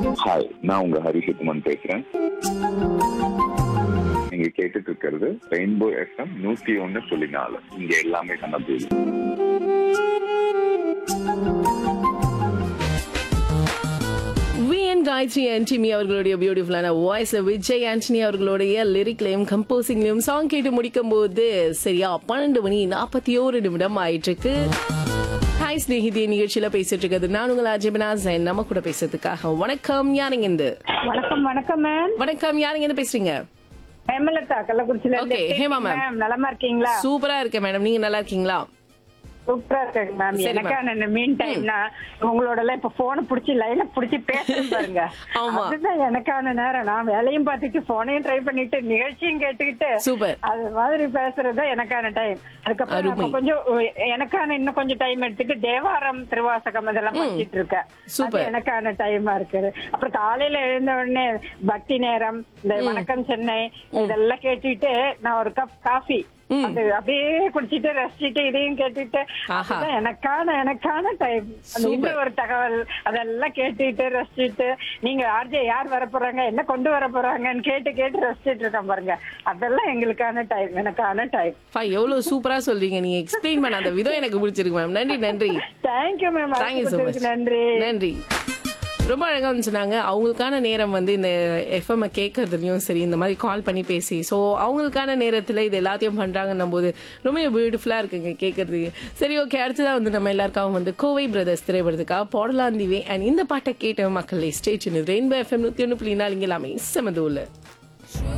Hi நான் உங்க ஹரிசுக்குமன் பேசுறேன் நீங்க கேட்டுட்டு இருக்கிறது ரெயின்போ எஃப்எம் நூத்தி ஒன்னு புள்ளி நாலு இங்க எல்லாமே கனபூரி விஎன் காயத்ரி ஆண்டனி அவர்களுடைய பியூட்டிஃபுல்லான வாய்ஸ் விஜய் ஆண்டனி அவர்களுடைய லிரிக்லையும் கம்போசிங்லையும் சாங் கேட்டு முடிக்கும் போது சரியா பன்னெண்டு மணி நாற்பத்தி ஓரு நிமிடம் ஆயிட்டு இருக்கு ஹாய் ஸ்நேகிதி நிகழ்ச்சியில பேசிட்டு இருக்கிறது நான் உங்கள் அஜிபனா ஜென் நம்ம கூட பேசுறதுக்காக வணக்கம் யாருங்க இந்த வணக்கம் வணக்கம் மேம் வணக்கம் யாருங்க இருந்து பேசுறீங்க ஹேமலதா கள்ளக்குறிச்சில இருந்து Okay, ஹேமா ma'am. மேம் நலமா இருக்கீங்களா சூப்பரா இருக்கேன் மேடம் நீங்க நல்லா இருக்கீங்களா சூப்பரா இருக்கேங்க மேம் சரி, எனக்கான இந்த மீன் டைம்னா உங்களோட எல்லாம் இப்ப போனை புடிச்சு லைன புடிச்சு பேசுறேன் பாருங்க ஆமா. அதுதான் எனக்கான நேரம் நான் வேலையும் பார்த்துட்டு போனையும் ட்ரை பண்ணிட்டு நிகழ்ச்சியும் கேட்டுக்கிட்டு சூப்பர் அது மாதிரி பேசுறது எனக்கான டைம் அதுக்கப்புறம் அருமை. நம்ம கொஞ்சம் உ- எனக்கான இன்னும் கொஞ்சம் டைம் எடுத்துட்டு தேவாரம் திருவாசகம் இதெல்லாம் படிச்சிட்டு இருக்கேன் சூப்பர். அது எனக்கான டைமா இருக்குது அப்புறம் காலையில எழுந்த உடனே பக்தி நேரம் இந்த வணக்கம் சென்னை இதெல்லாம் கேட்டுட்டு நான் ஒரு கப் காஃபி அது அப்படியே குடிச்சிட்டு ரசிச்சுட்டு இதையும் கேட்டுட்டு ஆஹா. அதுதான் எனக்கான எனக்கான டைம் அந்த சூப்பர். இந்த ஒரு தகவல் அதெல்லாம் கேட்டுட்டு ரசிச்சுட்டு நீங்க ஆர்ஜே யார் வர போறாங்க என்ன கொண்டு வர போறாங்கன்னு கேட்டு கேட்டு ரசிச்சிட்டு இருக்கேன் பாருங்க அதெல்லாம் எங்களுக்கான டைம் எனக்கான டைம் பா எவ்வளவு சூப்பரா சொல்றீங்க நீங்க எக்ஸ்பிளைன் பண்ண அந்த விதம் எனக்கு பிடிச்சிருக்கு மேம் நன்றி நன்றி thank you ma'am thank you so much நன்றி நன்றி ரொம்ப அழகா வந்து சொன்னாங்க அவங்களுக்கான நேரம் வந்து இந்த எஃப்எம் கேட்கறதுலயும் சரி இந்த மாதிரி கால் பண்ணி பேசி ஸோ அவங்களுக்கான நேரத்துல இது எல்லாத்தையும் பண்றாங்கன்னும் போது ரொம்ப பியூட்டிஃபுல்லா இருக்குங்க கேட்கறதுக்கு சரி ஓகே அடுத்ததான் வந்து நம்ம எல்லாருக்காகவும் வந்து கோவை பிரதர்ஸ் திரைப்படத்துக்காக போடலாம் தீவே அண்ட் இந்த பாட்டை கேட்ட மக்கள் ஸ்டேஷன் ரெயின்போ எஃப்எம் நூத்தி ஒன்று புள்ளி நாலு இங்கே எல்லாமே செமதூல